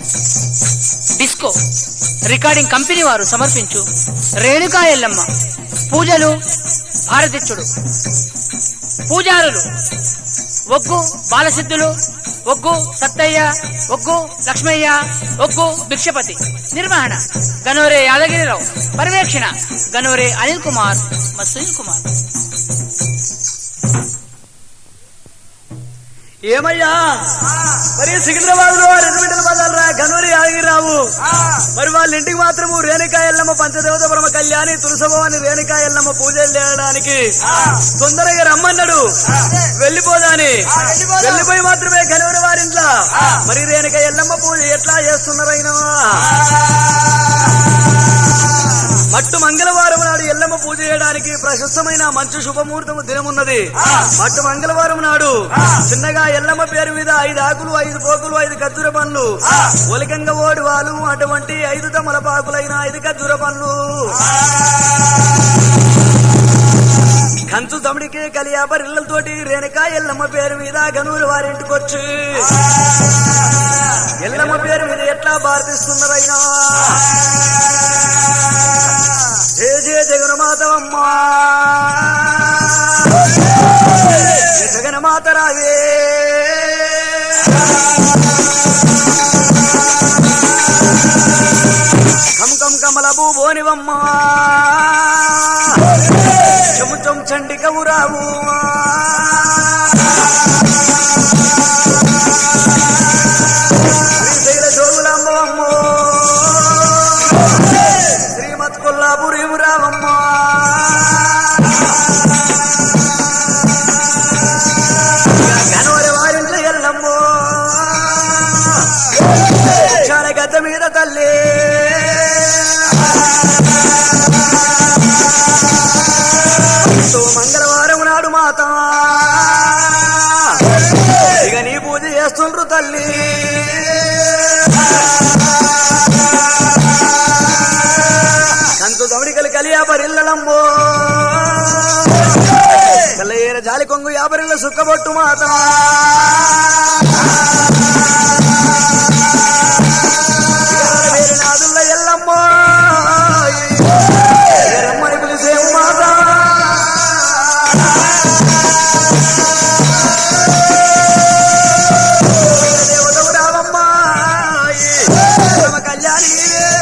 Disco recording company వారు సమర్పించు రేణుకా ఎల్లమ్మ పూజలు భారతిచ్చుడు పూజారులు ఒగ్గు బాలసిద్ధులు ఒగ్గు సత్తయ్య ఒగ్గు లక్ష్మయ్య ఒగ్గు భిక్షపతి నిర్వహణ గనోరే యాదగిరిరావు పర్యవేక్షణ గనోరే అనిల్ కుమార్ మసూన్ కుమార్ ఏమయ్యా మరి సికింద్రాబాద్ లో రెండు బిడ్డల బజార్రా గనూరి ఆగిరావు మరి వాళ్ళ ఇంటికి మాత్రము రేణుకా ఎల్లమ్మ పంచదేవత బ్రహ్మ కళ్యాణి తులసభవాని రేణుకా ఎల్లమ్మ పూజలు చేయడానికి తొందరగా రమ్మన్నాడు వెళ్ళిపోదాని వెళ్ళిపోయి మాత్రమే గనూరి వారింట్లో మరి రేణుకా ఎల్లమ్మ పూజ ఎట్లా చేస్తున్నారైనా మట్టు మంగళవారం నాడు ఎల్లమ్మ పూజ చేయడానికి ప్రశస్తమైన మంచు శుభముహూర్తము దినమున్నది మట్టు మంగళవారం నాడు చిన్నగా ఎల్లమ్మ పేరు మీద ఐదు ఆకులు ఐదు పోకులు ఐదు ఖర్జూర పండ్లు ఒలికంగ ఓడి వాళ్ళు అటువంటి ఐదు తమలపాకులైన ఐదు ఖర్జూర పండ్లు కంచు తమిడికి కలియాపరిల్లతోటి రేణుకా ఎల్లమ్మ పేరు మీద గనూరు వారింటికి వచ్చి ఎల్లమ్మ పేరు మీద ఎట్లా భారతిస్తున్నారైనా జయ జయ జగన్మాతవమ్మా జయ జగన్మాత రావే కం కం కమల భూభోనివమ్మా చెము చెం చండికము రావు శ్రీశైల జోగులాంబవమ్మో శ్రీమత్ కొల్లాపురి రావమ్మా గనవరి వారింట్లో ఎల్లమ్మో చాలా గద్ద మీద తల్లి తో మంగళవారం నాడు మాత ఇక నీ పూజ చేస్తుండ్రు తల్లి కంతు దవడికలు కలి యాపరిల్లలంబో కల్లయ్యేర జాలి కొంగు యాపరిల్ల సుక్కబొట్టు మాత వేరే నాదుల్ల ఎల్లమ్మో ఎల్లమ్మని పిలిసేము మాత దేవతవు రావమ్మా రామ కళ్యాణి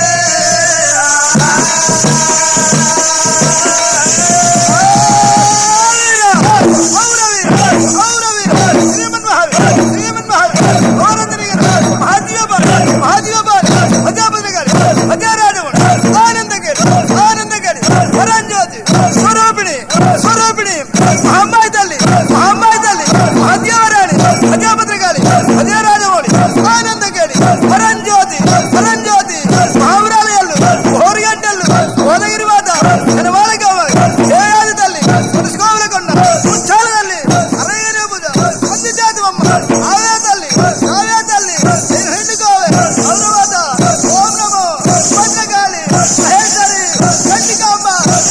ఓదగిరి మాత జనవాళ కావాలి ఏడాది తల్లి తులసికోవల కొండ ముచ్చాల తల్లి అరయ్య పూజ మంచి జాతి అమ్మ ఆవే తల్లి ఆవే తల్లి నేను henduకోవే గౌరవాత ఓం నమో భద్రకాళి మహేశ్వరి గండికాంబ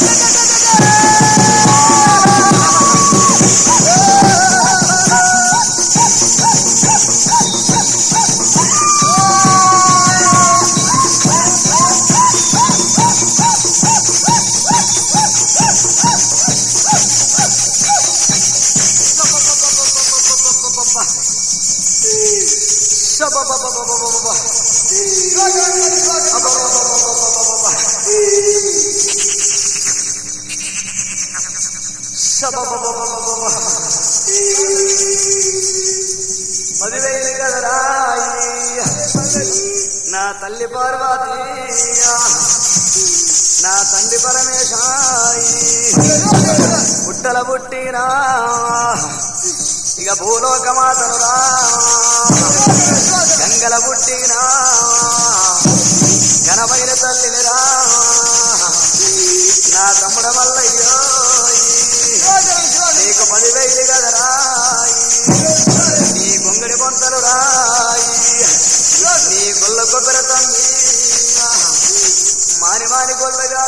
పదివేలు కదరాయి నా తల్లి పార్వతి నా తండ్రి పరమేశాయి పుట్టల పుట్టినా ఇక భూలోకమాతను రా గంగల పుట్టినా ఘనమైన తల్లిని రా నా తమ్ముడ మల్లయ్యో నీకు పదివేలు కదరాయి నీ కొంగడి పొంతలు రాయి నీ గొల్ల కొబ్బరి తమ్మి మాని మాని గొల్లగా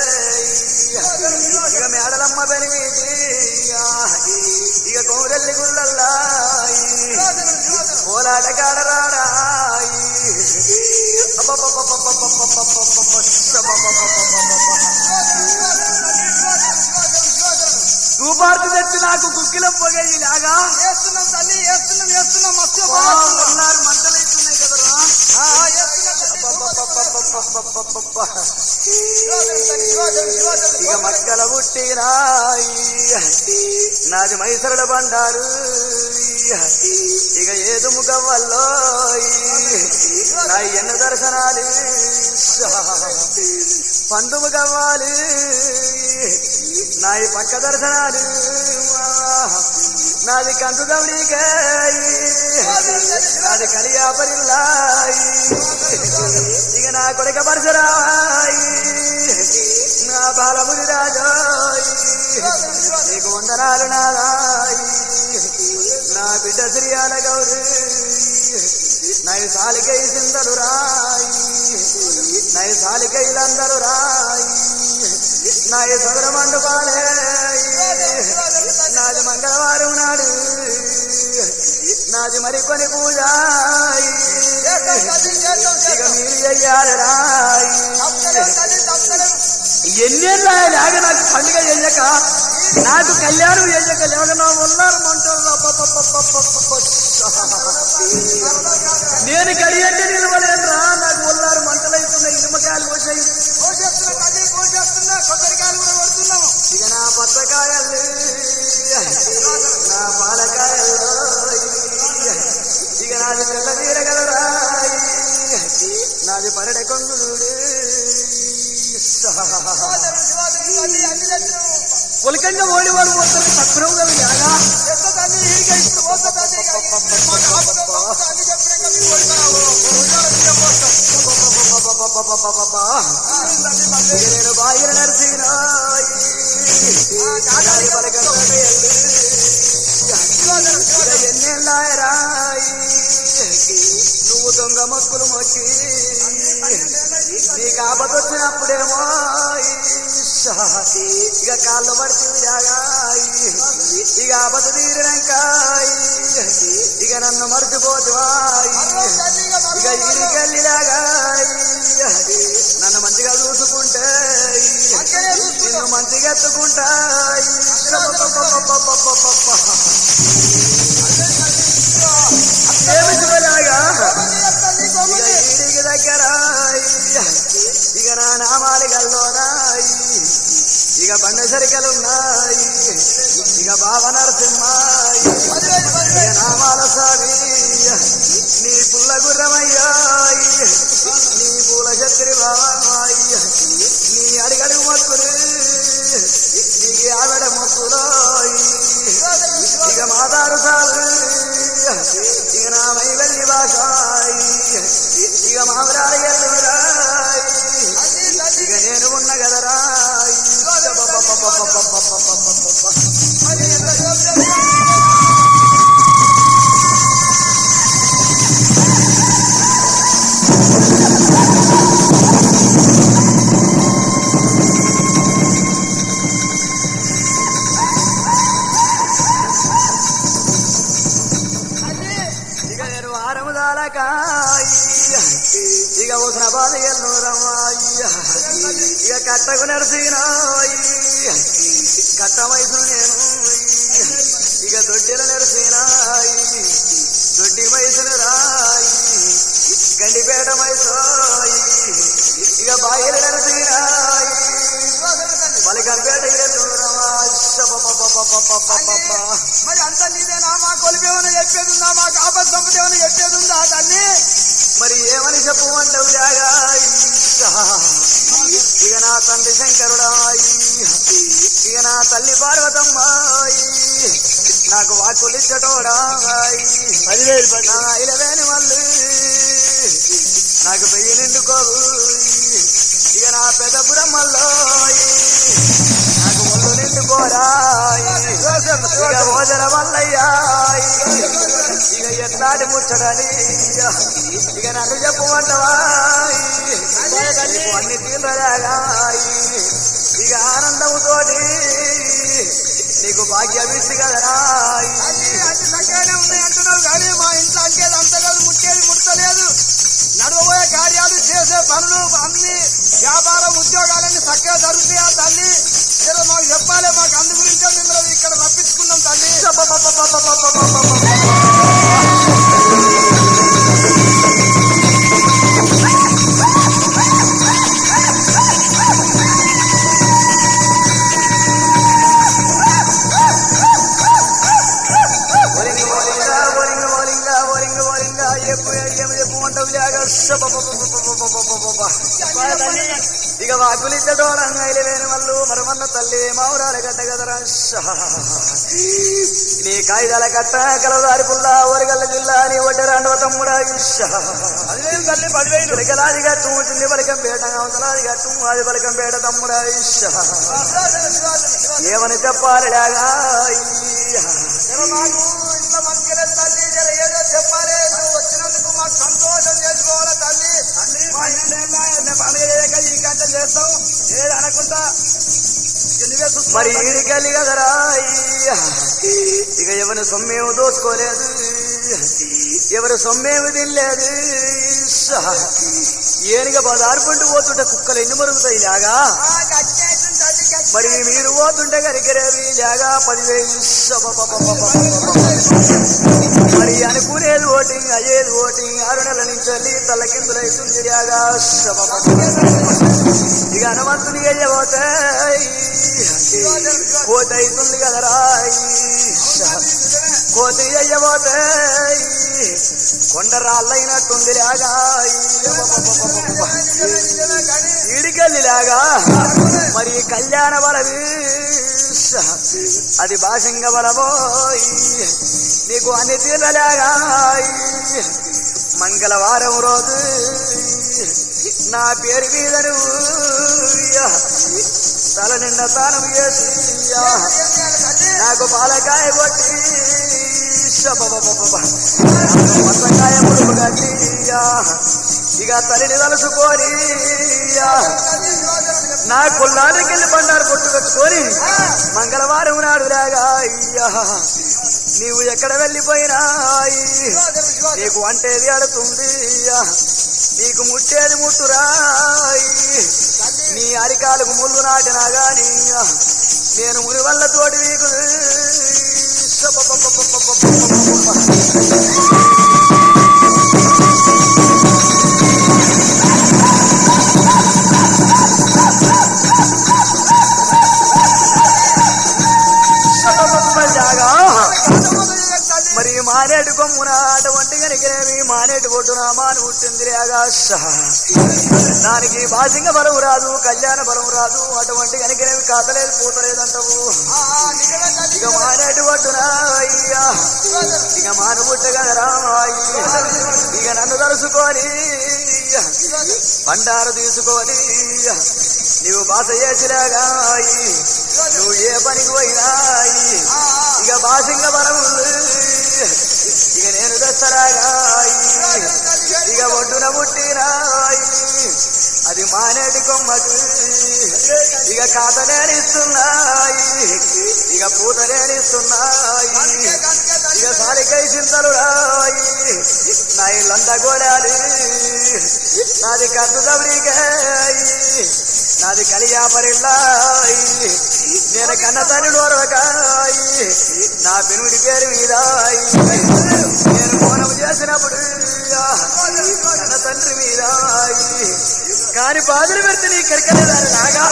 ఇక మేడలమ్మ పెనిమిది ఇక కౌరెల్లి గుళ్ళల్లాయి పోలాట కాడరాడాయి తూపార్తి తెచ్చి నాకు కుక్కిల పొగయి లాగా వేస్తున్నాం తల్లి వేస్తున్నాం వేస్తున్నాం మస్తు ఉన్నారు మంటలైతున్నాయి కదరా ఇక మక్కల పుట్టినాయి నాది మైసరుల బండారు ఇక ఏదుము గవ్వల్లో నా ఎన్న దర్శనాలు పందుము గవ్వాలి నా ఈ పక్క దర్శనాలు నాది కందు గౌడికాయ నాది కలియాపరిల్లాయి ఇక నా కొడుక పరశురాయి నా బాలముని రాజాయి నీకు వందనాలు నాదాయి నా బిడ్డ శ్రీయాల గౌరి నై సాలికై సిందలు రాయి నై సాలికైలందరూ రాయి నై సదర మండపాలే నాది మంగళవారం నాడు నాది మరికొని పూజ ఇక మీరు చెయ్యాలి రాయి ఎన్నేళ్ళు లాగా నాకు పండుగ చెయ్యక నాకు కళ్యాణం చెయ్యక లేక నా ఉన్నారు మంటారు నేను కడియంటే నిలవలేదురా నాకు ఉన్నారు మంటలైతున్నాయి నిమ్మకాయలు వచ్చాయి ఇక నా పచ్చకాయలు నా పాలకాయలు ఇక నాది తెల్ల తీరగలరాయి నాది పరడ కొంగుడు పులకంగా ఓడివాడు పోతారు తక్కువగా లాగా నేను బాయిల నరసింహాయి ఎన్నెళ్ళాయరాయి నువ్వు దొంగ మొక్కులు మొక్కి నీకు ఆపదొచ్చినప్పుడేమో ఇక కాళ్ళు పడితే ఇక ఆపద తీరినాకాయి ఇక నన్ను మర్చిపోతువాయి ఇక ఇరికెళ్ళిలాగా నన్ను మంచిగా చూసుకుంటే నిన్ను మంచిగా ఎత్తుకుంటాయి ఏమి చూడలాగా ఇక ఈడికి దగ్గర ఇక నా నామాలు గల్లోనాయి ఇక బండ సరికలున్నాయి ఇక బావ నరసింహాయి ఇక నామాల స్వామి నీ పుల్ల గుర్రమయ్యాయి నీ పూల శక్తి బావాయి నీ అడిగడుగు మొక్కులు నీకు ఆవిడ మొక్కులోయి ఇక మాతారు సాలు ఇక నా మై వెళ్ళి భాషాయి ఇక మామరాలు ఎల్లురాయి ఇక నేను ఉన్న గదరాయి ఇక నేను వారము దాలకాయి ఇక ఉసిన బాధ ఎల్లురమ్మాయి ఇక కట్టకు నడిసినాయి కట్ట వయసు నేను ఇక దొడ్డిల నడిసినాయి దొడ్డి వయసును రాయి గండిపేట మైసోయి ఇక బాయిలు నడిసినాయి బలిగంపేట ఎల్లురమ్మాయి మరి అంత నీదేనా మా కొలిపేమని చెప్పేది ఉందా మా కాపర్ సంపద ఏమైనా చెప్పేది ఉందా తల్లి మరి ఏమని చెప్పమంటావు జాగా ఇక నా తండ్రి శంకరుడాయి ఇక నా తల్లి పార్వతమ్మాయి నాకు వాకులిచ్చటోడాయి నా ఇలవేని మళ్ళీ నాకు పెయ్యి నిండుకోవు ఇక నా పెద్ద బ్రహ్మల్లోయి నాకు ఒళ్ళు నిండుకోరాయి ఇక భోజన మల్లయ్యాయి ఇక ఎట్లాంటి ముచ్చడని ఇక నన్ను చెప్పమంటవా అన్ని తీర్రలాగాయి ఇక ఆనందముతోటి నీకు భాగ్యమిస్తి కదరాయి అన్ని అన్ని చక్కగానే ఉన్నాయి అంటున్నావు కానీ మా ఇంట్లో అంకేది అంత కాదు ముట్టేది ముట్టలేదు నడవబోయే కార్యాలు జరుగుతాయా తల్లి జర మాకు చెప్పాలి మాకు అందు గురించే మిమ్మల్ని ఇక్కడ రప్పించుకున్నాం తల్లి ఓలింగ ఓలింగ ఓలింగ ఓలింగ ఓలింగ ఓలింగ ఎప్పు ఏమి చెప్పు అంటావు లేక ఇక వాకులిద్దడోడంగా ఇలవేని వాళ్ళు మరమన్న తల్లి మావురాల గడ్డ గదరా నీ కాగితాల కట్ట కలదారి పుల్ల ఓరగల్ల జిల్లా నీ ఒడ్డరాండవ తమ్ముడా పదివేలు తల్లి పదివేలు పిలకలాది గట్టు చిన్ని పలకం పేట అవతలాది గట్టు అది పలకం పేట తమ్ముడా ఏమని చెప్పాలి లేగా జర మాకు ఇంత మంచిగా తల్లి జర ఏదో చెప్పాలి నువ్వు వచ్చినందుకు మాకు సంతోషం చేసుకోవాలి తల్లి మా ఇల్లేళ్ళ మేము పండుగ చేయక ఈ గంట చేస్తాం ఏది అనకుండా ఇక నువ్వే చూసుకో. మరి ఈడికెళ్ళి కదరా అయ్యా. ఇక ఎవరి సొమ్మేమి దోసుకోలేదు ఎవరి సొమ్మేమి తినలేదు ఇస్సా. ఏనుగ బదారుకుంటూ పోతుంటే కుక్కలు ఎన్ని మరుగుతాయి లాగా ఆ, గచ్చేస్తుంది తల్లి, గచ్చేస్తుంది. మరి మీరు పోతుంటే కరికరేవి లాగా పదివేలు ఇస్సా. మరి అనుకునేది ఓటింగ్ అయ్యేది ఓటింగ్ ఆరు నెలల నుంచి వెళ్ళి తల కిందులైతుంది లాగా ఇక హనుమంతుని అయ్యబోతే కోత అవుతుంది కదరా కోతి అయ్యబోతే కొండ రాళ్ళైనట్టుంది లాగా నిజమే కానీ ఈడికెళ్ళి లాగా మరి కళ్యాణ బలవి అది భాషంగ బలబోయ్ నీకు అన్ని తీరలాగా మంగళవారం రోజు నా పేరు మీద నువ్వు తల నిండా తానం చేసి నాకు పాలకాయ కొట్టి మసకాయ ముడుపు కట్టి ఇక తల్లిని తలుసుకొని నా కుల్లానికి వెళ్ళి బండారు పొట్టు కట్టుకొని మంగళవారం నాడు లాగా అయ్యా నీవు ఎక్కడ వెళ్ళిపోయినా నీకు వంటేది అడుతుంది నీకు ముట్టేది ముట్టురాయి నీ అరికాలకు ముళ్ళు నాటినా గాని నేను ముని వల్ల తోటి నీకు జాగా మరి మానేటి కొమ్మున అటువంటి కనికినేమి మానేటి కొట్టున మాను పుట్టింది ఆకాశ దానికి బాసింగ బలం రాదు కళ్యాణ బలం రాదు అటువంటి కనికినేమి కాతలేదు పూతలేదంటావు ఇక మానేటి కొట్టున అయ్యా ఇక మాను పుట్టగలరా ఇక నన్ను తలుసుకొని బండారు తీసుకొని నువ్వు బాస చేసిరాగా నువ్వు ఏ పనికి పోయినా ఇక బాసింగ బలం ఇక నేను దస్తరాగా ఇక ఒడ్డున పుట్టినాయి అది మానేటి కొమ్మకు ఇక కాత నేనిస్తున్నాయి ఇక పూత నేనిస్తున్నాయి ఇక సాలికై చింతలు రాయి నా ఇల్లంతా గోడాలి నాది కన్ను దవరికాయి నాది కలియాపరిల్లాయి నేను కన్న తల్లి నోరకాయి నా పెనుడి పేరు మీదాయి నేను మౌనం చేసినప్పుడు కన్న తండ్రి మీదాయి కాని బాధలు పెడితే నీ కరికలే దాని లాగా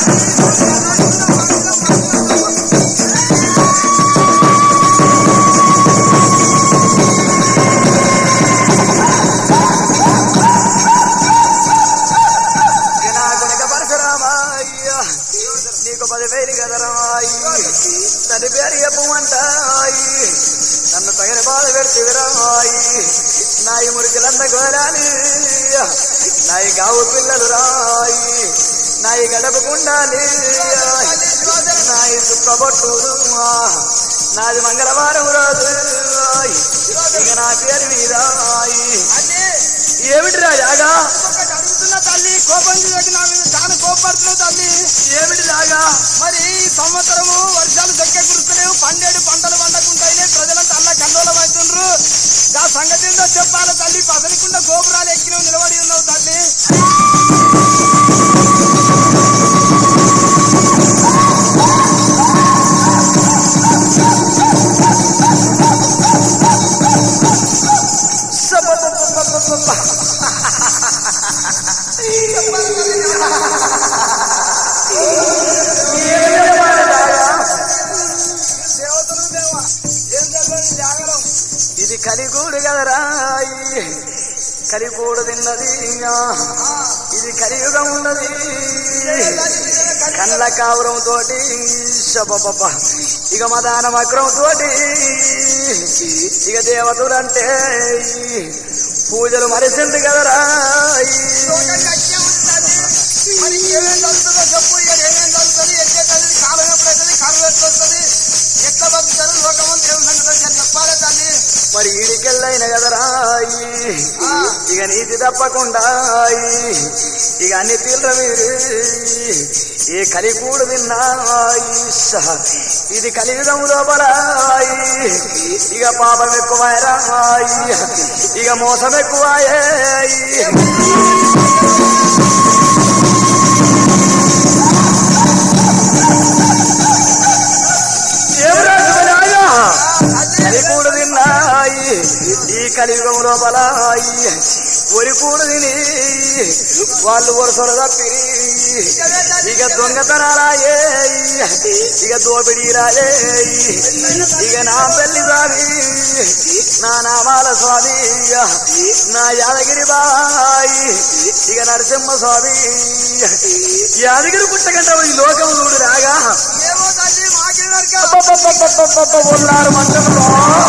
ఇక నా కొనక పరశురామాయ్యా నీకు పదివేలు కదరాయి తన పేరు చెప్పమంటాయి నన్ను తగిన బాధ పెడితే నాయి మురికిలంద గోరాలి నాయి గావు పిల్లలు రాయి నాయి గడపకుండాలి నాయి చుక్కబొట్టుడు నాది మంగళవారం రోజు ఇక నా పేరు మీద ఏమిటిరా యాగా అడుగుతున్న తల్లి కోపం చేయకు నా మీద చాలా కోపడుతున్నావు తల్లి ఏమిటి లాగా మరి ఈ సంవత్సరము వర్షాలు దక్క కురుస్తలేవు పండేడు పంటలు పండకుంటాయి ప్రజలంతా అన్న కండోలం అవుతుండ్రు ఆ సంగతి ఏందో చెప్పాలి తల్లి పసలికుండా గోపురాలు ఎక్కినవు నిలబడి ఉన్నావు తల్లి చెప్పాలి తల్లి దేవతలు దేవా ఏం చెప్పండి జాగరం ఇది కలిగూడు కదరా ఈ కలిగూడు తిన్నది ఆ, ఇది కలియుగం ఉన్నది కళ్ళ కావురం తోటి శబబబ్బ ఇక మదాన మగ్రం తోటి ఇక దేవతలంటే ఈ పూజలు మరిసింది కదరా ఈ మరి ఏమేం జరుగుతుందో చెప్పు ఇక ఏమేం జరుగుతుంది ఎట్లే తల్లి కాలం ఎప్పుడైతుంది కరువు ఎట్లొస్తుంది ఎట్లా బతుకుతారు లోకము దేవుని సంగతి వచ్చి చెప్పాలి తల్లి మరి ఈడికెళ్ళైన కదరా ఈ ఇక నీతి తప్పకుండా ఈ ఇక అన్ని తీర్ల మీరు ఏ కలికూడు విన్నా ఈశ. ఇది కలియుగం లోపల ఈ. ఇక పాపం ఎక్కువాయరా ఈ. ఇక మోసం ఎక్కువాయే ఈ. ఏమిరా శివరాజా? కలికూడు తిన్నాయి ఈ కలియుగం లోపల ఒరికూడు తిని వాళ్ళు వరుసలు తప్పిరి ఇక దొంగతనాలాయే ఇక దోపిడీ రాయే ఇక నా పెళ్లి స్వామి నా నామాల స్వామి నా యాదగిరి బాయి ఇక నరసింహ స్వామి యాదగిరి పుట్టకంట ఈ లోకం చూడు రాగా ఏమో తల్లి మాకే వరక అబ్బబ్బబ్బబ్బబ్బబ్బ ఉన్నారు మంత్రంలో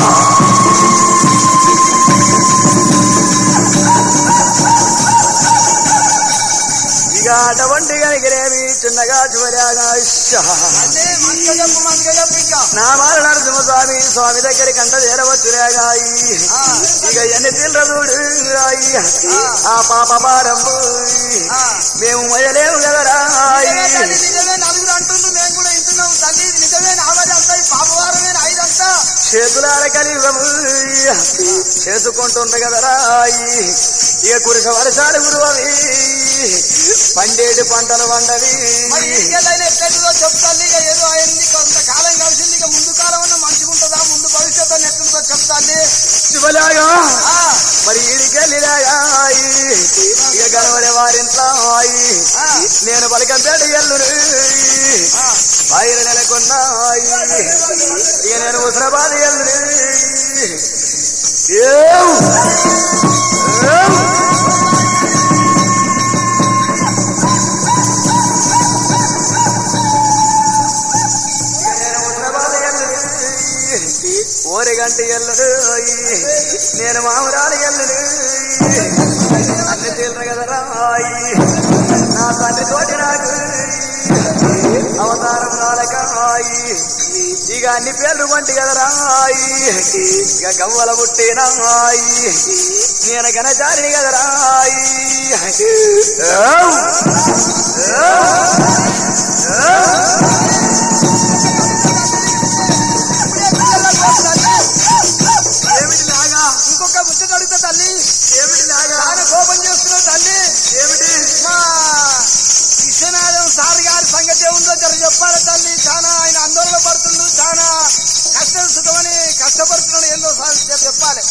ఇక అటువంటి కనిగిరేమి చిన్నగా చూడగా అదే మంచిగా చెప్పు మంచిగా చెప్పు ఇంకా నా మాల నరసింహస్వామి స్వామి దగ్గరికి అంట చేరవచ్చురేగా ఇక ఎన్ని తిల్లదుడు ఆ పాప భారంబు మేము మొయలేము కదరా నిజమే తల్లి, నిజమే నలుగురు అంటుండ్రు మేము కూడా వింటున్నాం తల్లి ఇది నిజమే నావది అంతా ఈ పాపవారమే ఐదంతా చేతులార కలియుగము చేసుకుంటుండ్రు కదరా ఇక కురిస వర్షాలు గురువవి పండేటి పంటలు వండవి మరి ఇంకెళ్ళైనా ఎట్లయితుందో చెప్తాను ఇక ఏదో అయింది కొంతకాలం కలిసింది ఇక ముందు కాలం ఉన్న మంచిగా ఉంటుందా ముందు భవిష్యత్తు అని ఎట్లుందో చెప్తాను శివలాగా మరి ఈడికెళ్ళిలాగా ఇక గనవడే వారింట్లో నేను పలకంపేట ఎల్లును బయలు నెలకొన్నాయి ఇక నేను ఉసరాబాద్ ఎల్లును ఏం? ఏం? ఓరి గంట ఎల్లుడు నేను మామరాలు ఎల్లుడు అన్ని తీర్లు కదరా నా తండ్రి తోటి నాకు అవతారం నాలకాయి ఇక అన్ని పేర్లు వంటి కదరా ఇక గవ్వల పుట్టినాయి నేను గనచారిని కదరా ఏమిటి లాగా ఇంకొక ముచ్చట అడుగుతా తల్లి ఏమిటి లాగా చాలా కోపం చేస్తున్నావు తల్లి ఏమిటి మా విశ్వనాథం సార్ గారి సంగతి ఏముందో జర చెప్పాలి తల్లి చాలా ఆయన ఆందోళన పడుతుండు చాలా కష్టం సుఖమని కష్టపడుతున్నాడు ఏందో సార్ చెప్ చెప్పాలి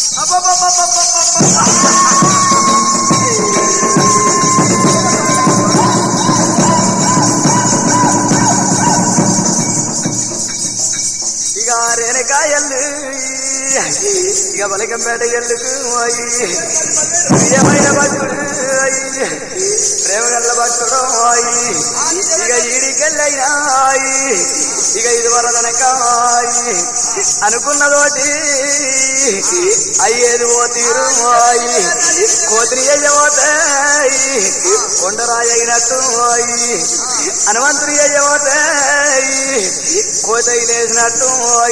ఇక రేణకాయల్లు ఇక బలకంపేట ఎల్లుకు ప్రియమైన భక్తుడు ప్రేమ గల్ల భక్తుడు ఇక ఈడికెళ్ళైనా ఇక ఇది వరదనకాయి అనుకున్నదోటి అయ్యేది ఓ తీరు కోతిరి అయ్యబోతాయి కొండరాయి అయినట్టు హనుమంతుడి అయ్యబోతాయి కోతయి లేచినట్టు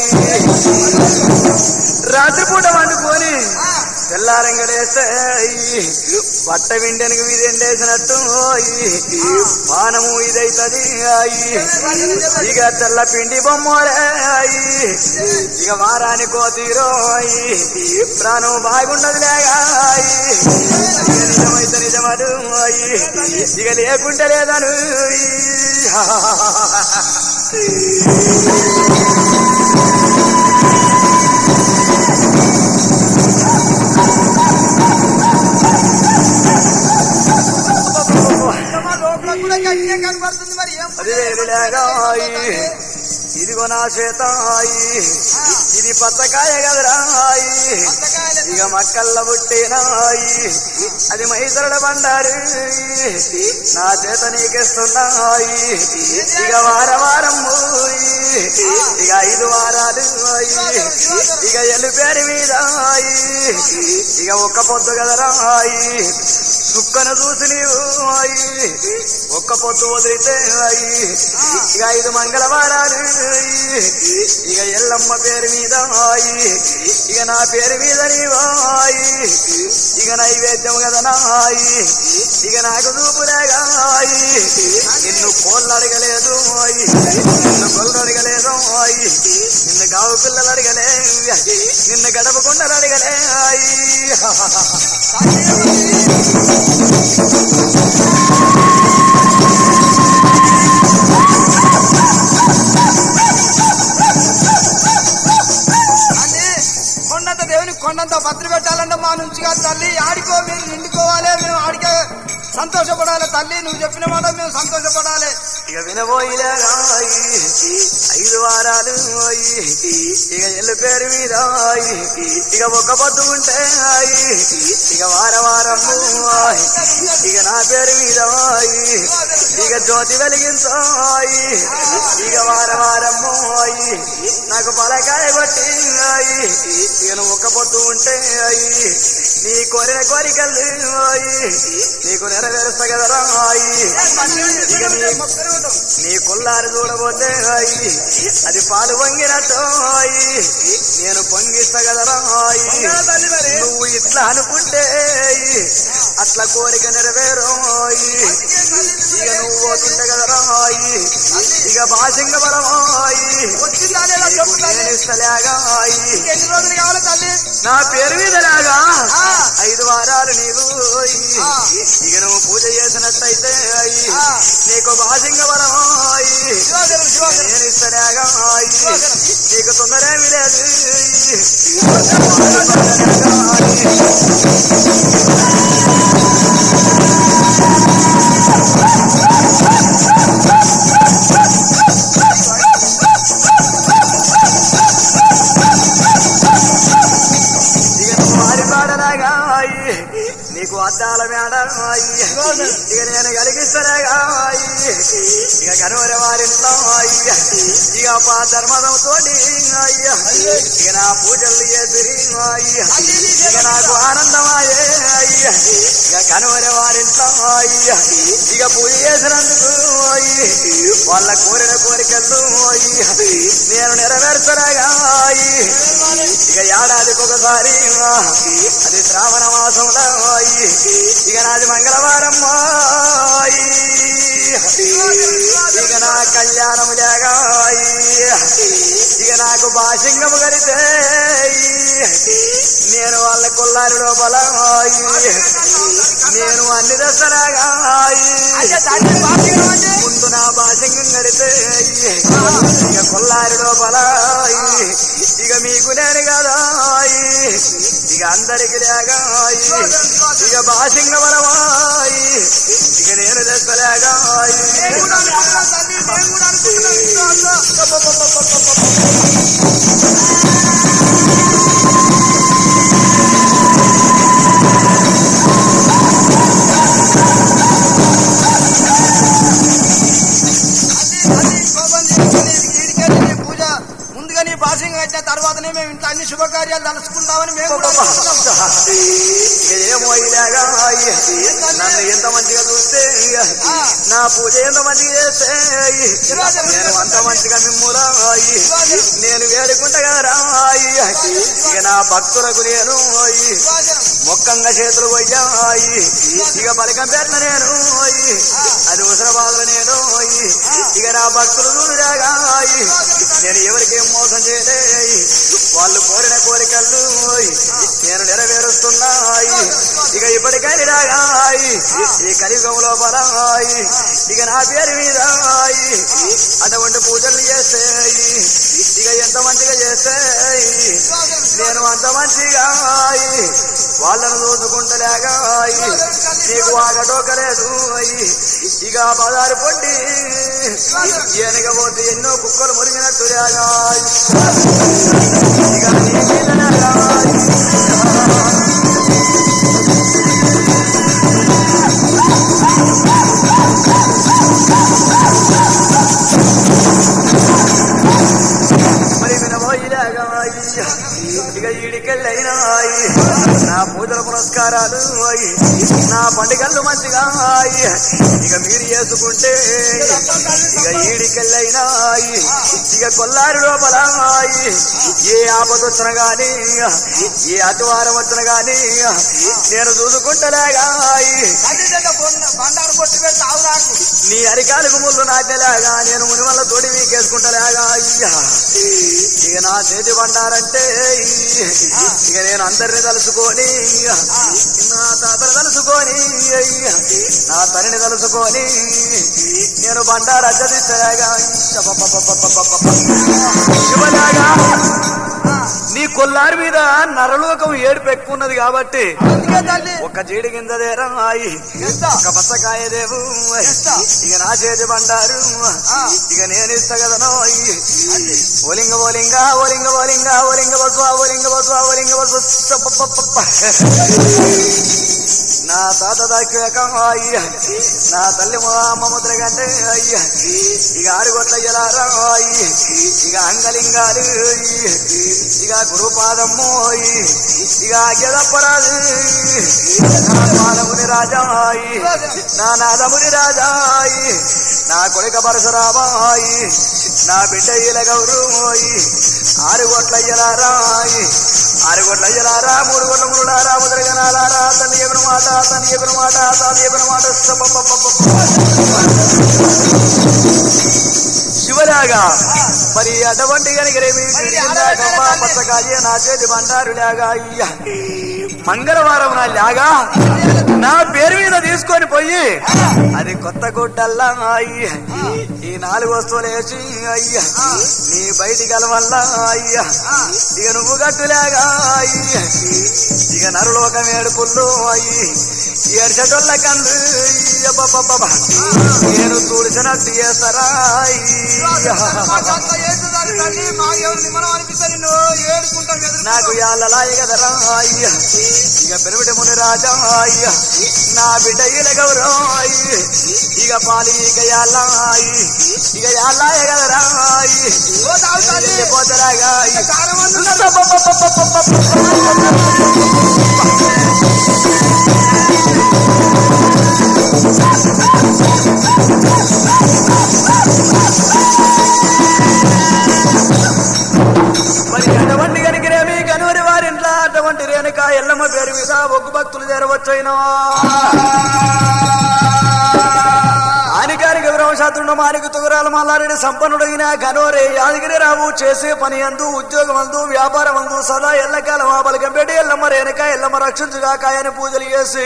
రాత్రిపూట వండుకొని తెల్లారంగలేస్తే బట్ట విండెనకు వీధెండేసినట్టు పానము ఇదైతది ఇక తెల్ల పిండి బొమ్మలే ఇక వారాని కోతీరో ప్రాణం బాగుండదు లేగా ఇక నిజమైతే నిజమను ఇక లేకుంటే లేదను గట్టిగా కనబడుతుంది మరి ఏం అది వేరులేగాయి ఇదిగో నా చేతాయి ఇది పచ్చకాయ కదరాయి ఇక మక్కల్ల పుట్టినాయి అది మైసరడ బండారు నా చేత నీకిస్తున్నాయి ఇక వార వారం మూయి. ఇక ఐదు వారాలు అయి. ఇక ఎల్లు పేరు మీద అయి. ఇక ఒక్క పొద్దు కదరాయి సుక్కను చూసి నీవు అయి. ఒక్క పొద్దు వదిలితే అయి. ఇక ఐదు మంగళవారాలు అయి. ఇక ఎల్లమ్మ పేరు మీద అయి. ఇక నా పేరు మీద నీవాయి ఇక నైవేద్యం కదా నాయి ఇక నాకు చూపులేగాయి నిన్ను కోళ్ళు అడగలేదు అయి. నిన్ను కొల్లు అడగలేదు అయి. నిన్ను గావు పిల్లలు అడగలే నిన్ను గడప కుండలు అడగలే అయి అని కొండంత దేవుని కొండంత భద్ర పెట్టాలంటే మా నుంచి కాదు తల్లి ఆడికో మీరు నిండుకోవాలి మేము ఆడికే సంతోషపడాలి తల్లి నువ్వు చెప్పిన మాట మేము సంతోషపడాలి ఇక వినబోయిలేగాయి ఐదు వారాలు అయి. ఇక ఎల్లు పేరు మీద అయి. ఇక ఒక్క పొద్దు ఉంటే అయి. ఇక వార వారము అయి. ఇక నా పేరు మీద అయి. ఇక జ్యోతి వెలిగించాయి ఇక వార వారము అయి. నాకు పలకాయ కొట్టి అయి. ఇక నువ్వు ఒక్క పొద్దు ఉంటే అయి. నీ కోరిన కోరికలు అయి. నీకు నెరవేరుస్తా కదరా అయి. ఇక నీ నీ కొల్లారు చూడబోతే అయి అది పాలు పొంగినట్టు అయి నేను పొంగిస్తా కదరా అయి నువ్వు ఇట్లా అనుకుంటే అయి, అట్లా కోరిక నెరవేరు అయి ఇక నువ్వు పోతుంటే కదరా అయి ఇక బాసింగ బలం అయి వచ్చిందా లేదా చెప్పు తల్లి నేను ఇస్తలేగా అయి ఎన్ని రోజులు కావాలి తల్లి నా పేరు మీద లాగా ఆ. ఐదు వారాలు నీవు అయి. ఆ. ఇక నువ్వు పూజ చేసినట్టయితే అయి ఆ. నీకు బాసింగ బలం అయి శివాజనం శివాజనం నేను ఇస్తలేగా అయి నీకు తొందర ఏమి లేదు ఇక నువ్వు వారి పాడలాగా అయి నీకు అద్దాల మేడ అయి ఇక నేను కలిగిస్తలేగా అయి ఇక కనుమర వారింట్లో అయ్య ఇక పా ధర్మదం తోటి అయ్య ఇక నా పూజలు చేసిరి అయ్య ఇక నాకు ఆనందమాయే అయ్య ఇక కనుమర వారింట్లో అయ్య ఇక పూజ చేసినందుకు అయ్యి వాళ్ళ కోరిన కోరికలు అయ్య నేను నెరవేర్చరాగా అయ్యి ఇక ఏడాదికి ఒకసారి అది శ్రావణ మాసంలో అయ్యి ఇక నాది మంగళవారం అయ్యి ఇక నా కళ్యాణము లేగా అయ్యి ఇక నాకు భాషింగము గడితే నేను వాళ్ళ కొల్లారి లోపల అయ్యి నేను అన్ని దసరాగా అయ్యి తల్లి బాధ్యత అంటే ముందు నా భాషంగం గడితే అయ్యి ఇక కొల్లారి లోపల అయ్యి ఇక మీకు నేను కదా అయ్యి ఇక అందరికి లేగా అయ్యి ఇక భాషంగ బలమాయి ఇక నేను తెస్తలేగా అయ్యి నేను కూడా అనుకుంటున్నా తల్లి నేను కూడా అనుకుంటున్నా తల్లి కోపం చేసుకుని ఈడికెళ్ళి నీ పూజ ముందుగా నీ భాషంగా కట్టిన తర్వాతనే మేము ఇంత అన్ని శుభకార్యాలు తలుచుకుంటామని మేము కూడా అనుకుంటున్నాం. ఏమో ఇలాగా అయ్యి నన్ను ఎంత మంచిగా చూస్తే ఆ. నా పూజ ఎంత మంచిగా చేస్తే నేను అంత మంచిగా మిమ్ములా అయ్యి నేను వేడుకుంటా కదా రాయి ఇక నా భక్తులకు నేను అయ్యి శివాజనం మొక్కంగా చేతులు పోయాయి ఇక పలకం పెట్టిన నేను అయ్యి అది ఉసరబాదులు నేను అయ్యి ఇక నా భక్తులు చూడగాయి నేను ఎవరికేం మోసం చేయలే వాళ్ళు కోరిన కోరికలు అయ్యి నేను నెరవేరుస్తున్నాయి ఇక ఇప్పటికైనా రాగాయి ఈ కలియుగం లోపల అయ్యి ఇక నా పేరు మీద అటువంటి పూజలు చేస్తాయి ఇక ఎంత మంచిగా చేస్తాయి నేను అంత మంచిగా వాళ్ళను దోచుకుంటలేగా నీకు ఆగటోకలేదు ఇక పదారు పొండి ఎనగబోతే ఎన్నో కుక్కలు మురిగినట్టు లేగా ఇక నీ మీదనేగా మరి వినబోయిలాగా ఇక ఈడికెళ్ళైనా నా పూజల పురస్కారాలు నా పండుగలు మంచిగా ఇక మీరు చేసుకుంటే ఇక ఈడికెళ్ళైనా ఇక కొల్లారి లోపల ఏ ఆపద వచ్చిన గాని ఏ అతివారం వచ్చిన గాని నేను చూసుకుంటలేగా బండారు కొట్టి పెట్టి ఆవు నాకు నీ అరికాలకు ముళ్ళు నాటేలాగా నేను ముని వల్ల తోడి వీకేసుకుంటలేగా అయ్యా ఇక నా చేతి బండారంటే ఇక నేను అందరిని తలుసుకొని నా తాతను తలుసుకొని అయ్యా నా తల్లిని తలుసుకొని నేను బండారు అద్దదిస్తలేగా శివలాగా నీ కొల్లారి మీద నరలోకం ఏడుపు ఎక్కువ ఉన్నది కాబట్టి అందుకే తల్లి ఒక్క జీడి కింద దేరాయి ఒక పచ్చకాయ దేవు ఇక నా చేతి బండారు ఇక నేను ఇస్తా కదనో ఓలింగ ఓలింగ ఓలింగ ఓలింగ ఓలింగ బస్వ ఓలింగ బస్వ ఓలింగ బస్వ నా తాత దాకాక అయ్యా నా తల్లి మా అమ్మ ముద్ర కంటే అయ్యా ఇక ఆరుగొట్ల ఎలారా ఇక అంగలింగాలు ఇక గురుపాదమ్మో ఇక గెదప్పరాదు నా పాదముని రాజాయి నా నాదముని రాజాయి నా కొడుక పరశురామాయి నా బిడ్డ ఈల గౌరవోయి ఆరు గొట్ల ఎలారాయి ఆరు గొట్ల ఎలారా మూడు గొట్ల మురుడారా ముద్రగనాలారా తల్లి ఎగురు మాట తల్లి ఎగురు మాట తాను ఎగురు మాట శివలాగా మరి అటువంటి కనుకరేమి పచ్చకాయ నా చేతి బండారు లాగా అయ్యా మంగళవారం నా లాగా నా పేరు మీద తీసుకొని పోయి అది కొత్త గుడ్డల్లా అయ్యా ఈ నాలుగు వస్తువులు వేసి అయ్యా నీ బయటి వల్ల అయ్యా ఇక నువ్వు గట్టులాగా అయ్యా ఇక నరులోకం ఏడుపుల్లో అయ్యి ఏడ్చటోళ్ళ కళ్ళు అబ్బబ్బబ్బబ్బ. నేను తుడిచినట్టు చేస్తారా అయ్యా. నాకు యాళ్ళలాయ కదరా అయ్యా ఇక పెరుమిటి ముని రాజా అయ్యా నా బిడ్డ ఈల గౌరవం అయ్యి ఇక పాలి ఇక యాళ్ళాయి ఇక యాళ్ళాయ కదరా అయ్యి వెళ్ళిపోతారాగా అయ్యి. మరి అటువంటి కనికిరేమి కనువరి వారింట్లో అటువంటి రేణుక ఎల్లమ్మ పేరు మీద ఒగ్గు భక్తులు చేరవచ్చైనా ఆనికానికి బ్రహ్మశాస్త్రుడు మానికి తుగురాలు మల్లారెడ్డి సంపన్నుడైన కనోరే యాదగిరి రావు చేసే పని అందు ఉద్యోగం అందు వ్యాపారం అందు సదా ఎల్లకాలం ఆ బలికంపేటి ఎల్లమ్మ రేణుక ఎల్లమ్మ రక్షించుగా కాయని పూజలు చేసి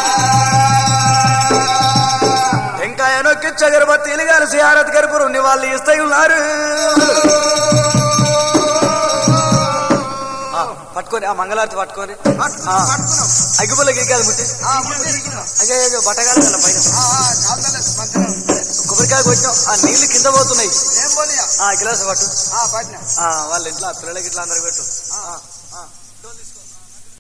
టెంకాయ నొక్కి చగరబత్తిలు కలిసి ఆరతి కరుపురు వాళ్ళు ఇస్తూ ఉన్నారు ఆ, పట్టుకొని ఆ మంగళారతి పట్టుకొని ఆ, అగ్గిపుల్ల గిరికాదు ముట్టి అయ్యో అయ్యో బట్టగాలు కదా పైన కొబ్బరికాయ కొట్టాం ఆ నీళ్లు కింద పోతున్నాయి ఏం పోనీయా ఆ గిలాసు పట్టు పట్టిన ఆ, వాళ్ళ ఇంట్లో ఆ పిల్లలకి ఇట్లా అందరికి పెట్టు ఆ, ఆ, డోలు తీసుకో.